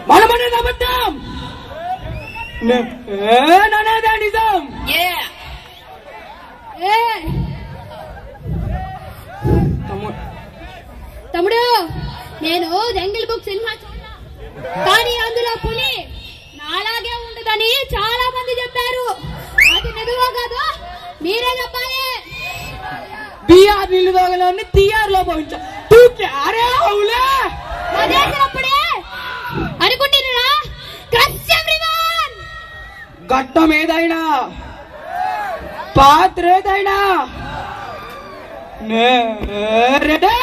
మనమనేది అబద్ధం నేననేదే నిజం ఏ తమ్ముడు తమ్ముడు నేను జంగిల్ బుక్ సినిమా చూసా కానీ అందులో పులి నాలాగే ఉండదని చాలా మంది చెప్పారు అది నిజమో కాదు మీరే చెప్పాలి బీఆర్ నీళ్లు తాగలని టీఆర్ లో పోయించా తూకే అరే అవులే అదేసినప్పుడే అనుకుంటున్నా క్రష్ ఎవ్రీవన్ ఘట్టం ఏదైనా పాత్ర ఏదైనా నే- రెడే